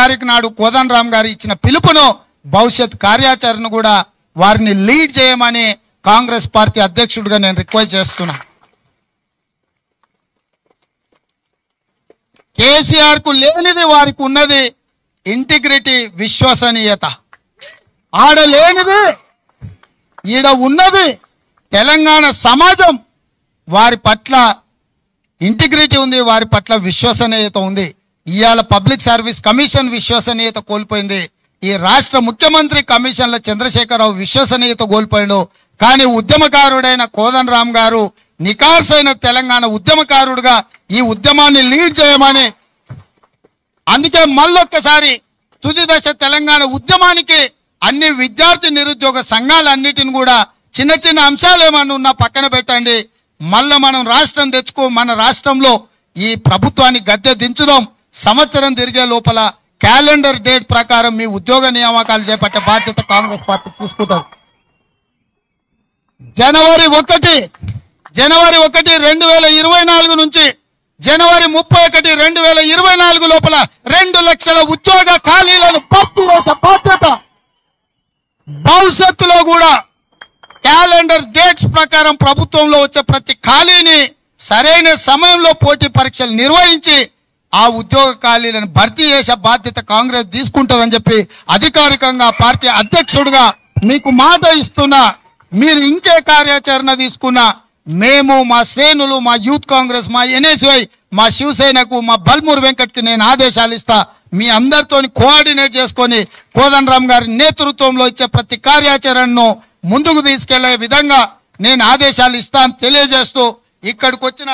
తారీఖు నాడు కోదండరామ్ గారు ఇచ్చిన పిలుపును భవిష్యత్ కార్యాచరణ కూడా వారిని లీడ్ చేయమని కాంగ్రెస్ పార్టీ అధ్యక్షుడిగా నేను రిక్వెస్ట్ చేస్తున్నా కేసీఆర్ కు లేనిది వారికి ఉన్నది ఇంటిగ్రిటీ విశ్వసనీయత ఆడ లేనిది ఈడ ఉన్నది తెలంగాణ సమాజం వారి పట్ల ఇంటిగ్రిటీ ఉంది వారి పట్ల విశ్వసనీయత ఉంది ఇవాళ పబ్లిక్ సర్వీస్ కమిషన్ విశ్వసనీయత కోల్పోయింది ఈ రాష్ట్ర ముఖ్యమంత్రి కమిషన్ల చంద్రశేఖరరావు విశ్వసనీయత కోల్పోయాడు కానీ ఉద్యమకారుడైన కోదండరామ్ గారు నికార్సైన తెలంగాణ ఉద్యమకారుడుగా ఈ ఉద్యమాన్ని లీడ్ చేయమని అందుకే మళ్ళొక్కసారి తుది దశ తెలంగాణ ఉద్యమానికి అన్ని విద్యార్థి నిరుద్యోగ సంఘాలన్నిటిని కూడా చిన్న చిన్న అంశాలు ఏమన్నా ఉన్నా పక్కన పెట్టండి మళ్ళా మనం రాష్ట్రం తెచ్చుకో మన రాష్ట్రంలో ఈ ప్రభుత్వాన్ని గద్దె దించుదాం సంవత్సరం తిరిగే లోపల క్యాలెండర్ డేట్ ప్రకారం మీ ఉద్యోగ నియామకాలు చేపట్టే బాధ్యత కాంగ్రెస్ పార్టీ తీసుకుంటారు జనవరి ఒకటి జనవరి ఒకటి రెండు వేల ఇరవై నాలుగు నుంచి జనవరి ముప్పై ఒకటి రెండు వేల ఇరవై నాలుగు లోపల రెండు లక్షల ఉద్యోగ ఖాళీలను భర్తీ చేసే బాధ్యత భవిష్యత్తులో కూడా క్యాలెండర్ డేట్స్ ప్రకారం ప్రభుత్వంలో వచ్చే ప్రతి ఖాళీని సరైన సమయంలో పోటీ పరీక్షలు నిర్వహించి ఆ ఉద్యోగ ఖాళీలను భర్తీ చేసే బాధ్యత కాంగ్రెస్ తీసుకుంటుందని చెప్పి అధికారికంగా పార్టీ అధ్యక్షుడిగా మీకు మాట ఇస్తున్నా మీరు ఇంకే కార్యాచరణ తీసుకున్నా మేము మా శ్రేణులు మా యూత్ కాంగ్రెస్ మా ఎన్ఎస్వై మా శివసేనకు మా బల్మూరు వెంకట్కి నేను ఆదేశాలు ఇస్తా మీ అందరితోని కోఆర్డినేట్ చేసుకొని కోదండరామ్ గారి నేతృత్వంలో ఇచ్చే ప్రతి కార్యాచరణను ముందుకు తీసుకెళ్లే విధంగా నేను ఆదేశాలు ఇస్తాను తెలియజేస్తూ ఇక్కడికి వచ్చిన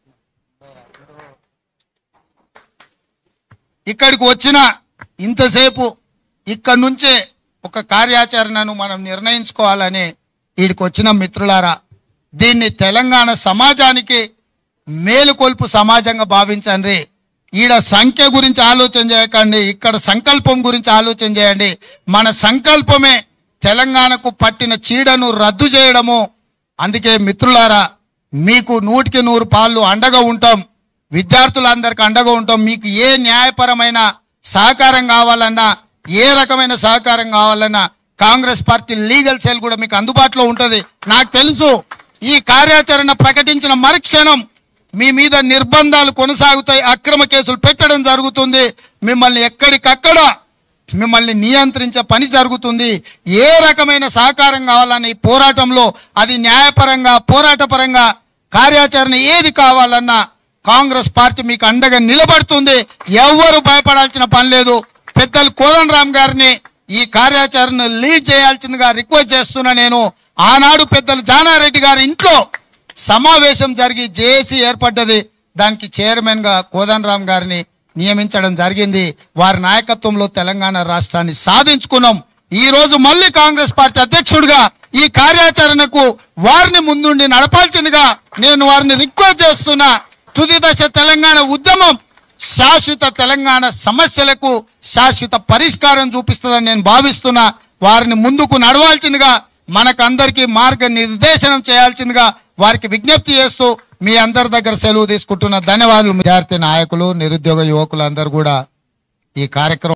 ఇక్కడికి వచ్చిన ఇంతసేపు ఇక్కడి నుంచే ఒక కార్యాచరణను మనం నిర్ణయించుకోవాలని వీడికి వచ్చిన మిత్రులారా దీన్ని తెలంగాణ సమాజానికి మేలుకొల్పు సమాజంగా భావించండి ఈడ సంఖ్య గురించి ఆలోచన చేయకండి ఇక్కడ సంకల్పం గురించి ఆలోచన చేయండి మన సంకల్పమే తెలంగాణకు పట్టిన చీడను రద్దు చేయడము అందుకే మిత్రులారా మీకు నూటికి నూరు పాళ్ళు అండగా ఉంటాం విద్యార్థులందరికీ అండగా ఉంటాం మీకు ఏ న్యాయపరమైన సహకారం కావాలన్నా ఏ రకమైన సహకారం కావాలన్నా కాంగ్రెస్ పార్టీ లీగల్ సెల్ కూడా మీకు అందుబాటులో ఉంటుంది నాకు తెలుసు ఈ కార్యాచరణ ప్రకటించిన మరుక్షణం మీ మీద నిర్బంధాలు కొనసాగుతాయి అక్రమ కేసులు పెట్టడం జరుగుతుంది మిమ్మల్ని ఎక్కడికక్కడ మిమ్మల్ని నియంత్రించే పని జరుగుతుంది ఏ రకమైన సహకారం కావాలన్న ఈ పోరాటంలో అది న్యాయపరంగా పోరాటపరంగా కార్యాచరణ ఏది కావాలన్నా కాంగ్రెస్ పార్టీ మీకు అండగా నిలబడుతుంది ఎవ్వరు భయపడాల్సిన పని లేదు పెద్దలు కోదండరామ్ గారిని ఈ కార్యాచరణ లీడ్ చేయాల్సిందిగా రిక్వెస్ట్ చేస్తున్నా నేను ఆనాడు పెద్దలు జానారెడ్డి గారి ఇంట్లో సమావేశం జరిగి జేఏసీ ఏర్పడ్డది దానికి చైర్మన్ గా కోదండరామ్ గారిని నియమించడం జరిగింది వారి నాయకత్వంలో తెలంగాణ రాష్ట్రాన్ని సాధించుకున్నాం ఈ రోజు మళ్ళీ కాంగ్రెస్ పార్టీ అధ్యక్షుడిగా ఈ కార్యాచరణకు వారిని ముందుండి నడపాల్సిందిగా నేను వారిని రిక్వెస్ట్ చేస్తున్నా తుది దశ తెలంగాణ ఉద్యమం శాశ్వత తెలంగాణ సమస్యలకు శాశ్వత పరిష్కారం చూపిస్తుందని నేను భావిస్తున్నా వారిని ముందుకు నడవాల్సిందిగా మనకందరికీ మార్గ నిర్దేశనం చేయాల్సిందిగా వారికి విజ్ఞప్తి చేస్తూ మీ అందరి దగ్గర సెలవు తీసుకుంటున్న ధన్యవాదాలు విద్యార్థి నాయకులు నిరుద్యోగ యువకులు అందరూ కూడా ఈ కార్యక్రమం